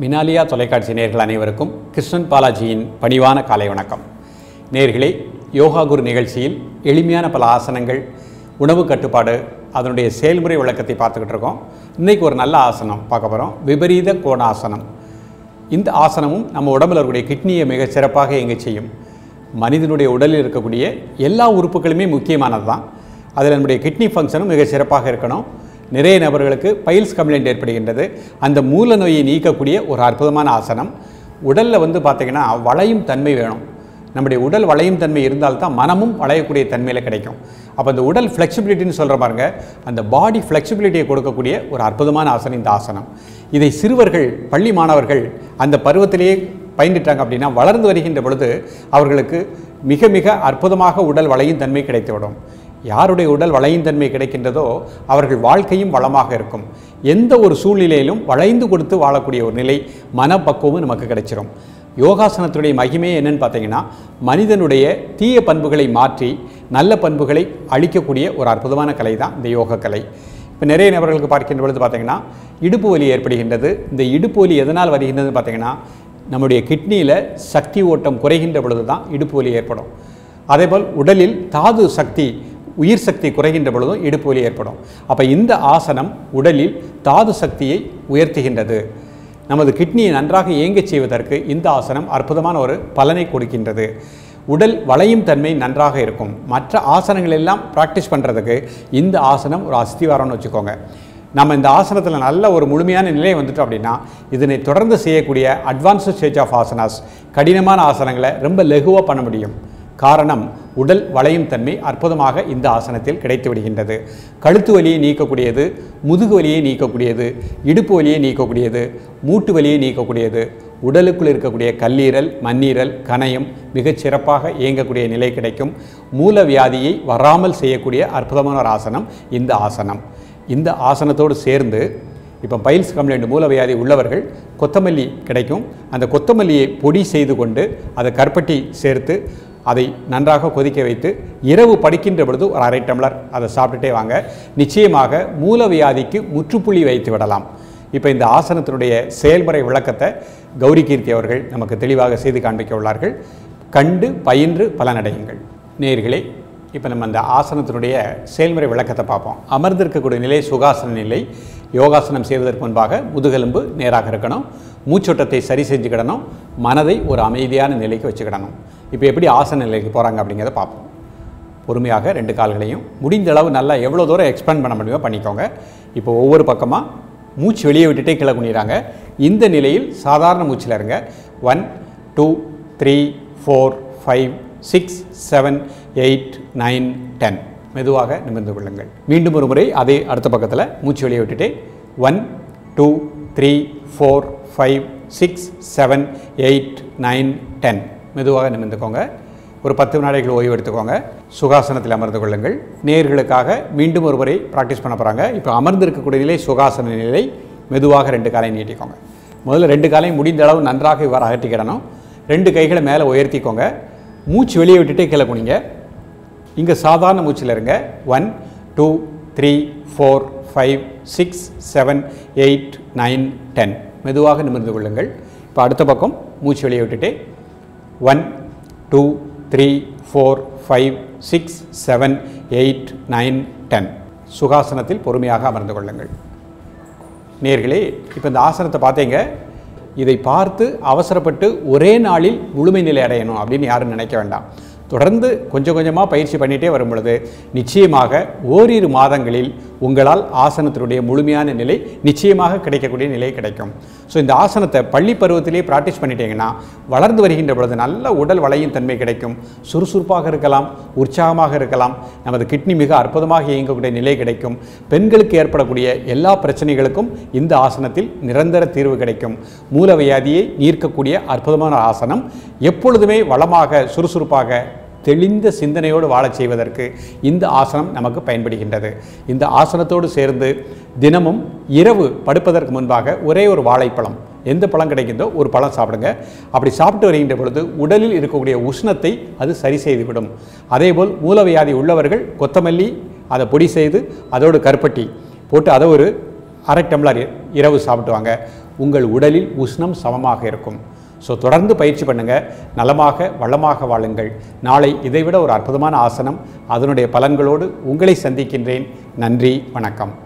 மினாலியா தொலைக்காட்சி நேர்கள் அனைவருக்கும் கிருஷ்ணன் பாலாஜியின் பணிவான காலை வணக்கம் நேர்களே யோகா குரு நிகழ்ச்சியில் எளிமையான பல ஆசனங்கள் உணவு கட்டுப்பாடு அதனுடைய செயல்முறை விளக்கத்தை பார்த்துக்கிட்டு இருக்கோம் இன்றைக்கி ஒரு நல்ல ஆசனம் பார்க்க போகிறோம் விபரீத கோணாசனம் இந்த ஆசனமும் நம்ம உடம்புல இருக்கக்கூடிய கிட்னியை மிக சிறப்பாக இயங்க செய்யும் மனிதனுடைய உடலில் இருக்கக்கூடிய எல்லா உறுப்புகளுமே முக்கியமானது தான் அதில் நம்முடைய கிட்னி ஃபங்க்ஷனும் மிக சிறப்பாக இருக்கணும் நிறைய நபர்களுக்கு பைல்ஸ் கம்ப்ளைண்ட் ஏற்படுகின்றது அந்த மூல நோயை நீக்கக்கூடிய ஒரு அற்புதமான ஆசனம் உடலில் வந்து பார்த்திங்கன்னா வளையும் தன்மை வேணும் நம்முடைய உடல் வளையும் தன்மை இருந்தால்தான் மனமும் வளையக்கூடிய தன்மையில் கிடைக்கும் அப்போ அந்த உடல் ஃப்ளெக்சிபிலிட்டின்னு சொல்கிற பாருங்க அந்த பாடி ஃப்ளெக்சிபிலிட்டியை கொடுக்கக்கூடிய ஒரு அற்புதமான ஆசனம் இந்த ஆசனம் இதை சிறுவர்கள் பள்ளி மாணவர்கள் அந்த பருவத்திலேயே பயின்றுட்டாங்க அப்படின்னா வளர்ந்து வருகின்ற பொழுது அவர்களுக்கு மிக மிக அற்புதமாக உடல் வளையும் தன்மை கிடைத்துவிடும் யாருடைய உடல் வளையும் தன்மை கிடைக்கின்றதோ அவர்கள் வாழ்க்கையும் வளமாக இருக்கும் எந்த ஒரு சூழ்நிலையிலும் வளைந்து கொடுத்து வாழக்கூடிய ஒரு நிலை மனப்பக்குவமும் நமக்கு கிடைச்சிரும் யோகாசனத்துடைய மகிமை என்னன்னு பார்த்தீங்கன்னா மனிதனுடைய தீய பண்புகளை மாற்றி நல்ல பண்புகளை அளிக்கக்கூடிய ஒரு அற்புதமான கலை தான் இந்த யோக கலை இப்போ நிறைய நபர்களுக்கு பார்க்கின்ற பொழுது பார்த்தீங்கன்னா இடுப்பு வலி ஏற்படுகின்றது இந்த இடுப்பு வலி எதனால் வருகின்றதுன்னு பார்த்தீங்கன்னா நம்முடைய கிட்னியில் சக்தி ஓட்டம் குறைகின்ற பொழுது தான் இடுப்பு வலி ஏற்படும் அதேபோல் உடலில் தாது சக்தி உயிர் சக்தி குறைகின்ற பொழுதும் இடுப்பு வலி ஏற்படும் அப்போ இந்த ஆசனம் உடலில் தாது சக்தியை உயர்த்துகின்றது நமது கிட்னியை நன்றாக இயங்கச் செய்வதற்கு இந்த ஆசனம் அற்புதமான ஒரு பலனை கொடுக்கின்றது உடல் வளையும் தன்மை நன்றாக இருக்கும் மற்ற ஆசனங்கள் எல்லாம் ப்ராக்டிஸ் பண்ணுறதுக்கு இந்த ஆசனம் ஒரு அஸ்திவாரம்னு வச்சுக்கோங்க நம்ம இந்த ஆசனத்தில் நல்ல ஒரு முழுமையான நிலை வந்துட்டோம் அப்படின்னா இதனை தொடர்ந்து செய்யக்கூடிய அட்வான்ஸ்டு ஸ்டேஜ் ஆஃப் ஆசனாஸ் கடினமான ஆசனங்களை ரொம்ப லெகுவாக பண்ண முடியும் காரணம் உடல் வளையும் தன்மை அற்புதமாக இந்த ஆசனத்தில் கிடைத்து விடுகின்றது கழுத்து வலியை நீக்கக்கூடியது முதுகு வலியை நீக்கக்கூடியது இடுப்பு வலியை நீக்கக்கூடியது மூட்டு வலியை நீக்கக்கூடியது உடலுக்குள் இருக்கக்கூடிய கல்லீரல் மண்ணீரல் கணையம் மிகச் சிறப்பாக இயங்கக்கூடிய நிலை கிடைக்கும் மூல வியாதியை வராமல் செய்யக்கூடிய அற்புதமான ஒரு ஆசனம் இந்த ஆசனம் இந்த ஆசனத்தோடு சேர்ந்து இப்போ பைல்ஸ் கம்ப்ளைண்ட் மூலவியாதி உள்ளவர்கள் கொத்தமல்லி கிடைக்கும் அந்த கொத்தமல்லியை பொடி செய்து கொண்டு அதை கருப்பட்டி சேர்த்து அதை நன்றாக கொதிக்க வைத்து இரவு படுக்கின்ற பொழுது ஒரு அரை டம்ளர் அதை சாப்பிட்டுட்டே வாங்க நிச்சயமாக மூலவியாதிக்கு முற்றுப்புள்ளி வைத்து விடலாம் இப்போ இந்த ஆசனத்தினுடைய செயல்முறை விளக்கத்தை கௌரி கீர்த்தி அவர்கள் நமக்கு தெளிவாக செய்து காண்பிக்க உள்ளார்கள் கண்டு பயின்று பலனடையுங்கள் நேர்களே இப்போ நம்ம அந்த ஆசனத்தினுடைய செயல்முறை விளக்கத்தை பார்ப்போம் அமர்ந்திருக்கக்கூடிய நிலை சுகாசன நிலை யோகாசனம் செய்வதற்கு முன்பாக முதுகெலும்பு நேராக இருக்கணும் மூச்சோட்டத்தை சரி செஞ்சுக்கிடணும் மனதை ஒரு அமைதியான நிலைக்கு வச்சுக்கிடணும் இப்போ எப்படி ஆசன நிலைக்கு போகிறாங்க அப்படிங்கிறத பார்ப்போம் பொறுமையாக ரெண்டு கால்களையும் முடிந்த அளவு நல்லா எவ்வளோ தூரம் எக்ஸ்பேண்ட் பண்ண முடியுமோ பண்ணிக்கோங்க இப்போ ஒவ்வொரு பக்கமாக மூச்சு வெளியே விட்டுட்டே கீழே குனிறாங்க இந்த நிலையில் சாதாரண மூச்சில் இருங்க one two three four five six seven eight nine ten மெதுவாக நிமிர்ந்து கொள்ளுங்கள் மீண்டும் ஒரு முறை அதே அடுத்த பக்கத்தில் மூச்சு வெளியே விட்டுட்டு one two three four five six seven eight nine ten மெதுவாக நிமிர்ந்துக்கோங்க ஒரு பத்து வினாடிகள் ஓய்வு எடுத்துக்கோங்க சுகாசனத்தில் அமர்ந்து கொள்ளுங்கள் நேர்களுக்காக மீண்டும் ஒரு முறை ப்ராக்டிஸ் பண்ண போகிறாங்க இப்போ அமர்ந்திருக்கக்கூடிய நிலை சுகாசன நிலை மெதுவாக ரெண்டு காலையும் நீட்டிக்கோங்க முதல்ல ரெண்டு காலையும் முடிந்த அளவு நன்றாக இவ்வாறு அகட்டிக்கிடணும் ரெண்டு கைகளை மேலே உயர்த்திக்கோங்க மூச்சு வெளியே விட்டுட்டே கீழே குனிங்க இங்கே சாதாரண மூச்சில் இருங்க one two three four five six seven eight nine ten மெதுவாக நிமிர்ந்து கொள்ளுங்கள் இப்போ அடுத்த பக்கம் மூச்சு வெளியே விட்டுட்டு one two three four five six seven eight nine ten சுகாசனத்தில் பொறுமையாக அமர்ந்து கொள்ளுங்கள் நேர்களே இப்போ இந்த ஆசனத்தை பார்த்தீங்க இதை பார்த்து அவசரப்பட்டு ஒரே நாளில் முழுமை நிலை அடையணும் அப்படின்னு யாரும் நினைக்க வேண்டாம் தொடர்ந்து கொஞ்சம் கொஞ்சமாக பயிற்சி பண்ணிகிட்டே வரும் பொழுது நிச்சயமாக ஓரிரு மாதங்களில் உங்களால் ஆசனத்தினுடைய முழுமையான நிலை நிச்சயமாக கிடைக்கக்கூடிய நிலை கிடைக்கும் ஸோ இந்த ஆசனத்தை பள்ளி பருவத்திலேயே ப்ராக்டிஸ் பண்ணிட்டீங்கன்னா வளர்ந்து வருகின்ற பொழுது நல்ல உடல் வளையும் தன்மை கிடைக்கும் சுறுசுறுப்பாக இருக்கலாம் உற்சாகமாக இருக்கலாம் நமது கிட்னி மிக அற்புதமாக இயங்கக்கூடிய நிலை கிடைக்கும் பெண்களுக்கு ஏற்படக்கூடிய எல்லா பிரச்சனைகளுக்கும் இந்த ஆசனத்தில் நிரந்தர தீர்வு கிடைக்கும் மூலவியாதியை நீர்க்கக்கூடிய அற்புதமான ஆசனம் எப்பொழுதுமே வளமாக சுறுசுறுப்பாக தெளிந்த சிந்தனையோடு வாழச் செய்வதற்கு இந்த ஆசனம் நமக்கு பயன்படுகின்றது இந்த ஆசனத்தோடு சேர்ந்து தினமும் இரவு படுப்பதற்கு முன்பாக ஒரே ஒரு வாழைப்பழம் எந்த பழம் கிடைக்குதோ ஒரு பழம் சாப்பிடுங்க அப்படி சாப்பிட்டு வருகின்ற பொழுது உடலில் இருக்கக்கூடிய உஷ்ணத்தை அது சரி செய்துவிடும் அதேபோல் மூலவியாதி உள்ளவர்கள் கொத்தமல்லி அதை பொடி செய்து அதோடு கருப்பட்டி போட்டு அதை ஒரு அரை டம்ளர் இரவு சாப்பிட்டு வாங்க உங்கள் உடலில் உஷ்ணம் சமமாக இருக்கும் ஸோ தொடர்ந்து பயிற்சி பண்ணுங்கள் நலமாக வளமாக வாழுங்கள் நாளை இதைவிட ஒரு அற்புதமான ஆசனம் அதனுடைய பலன்களோடு உங்களை சந்திக்கின்றேன் நன்றி வணக்கம்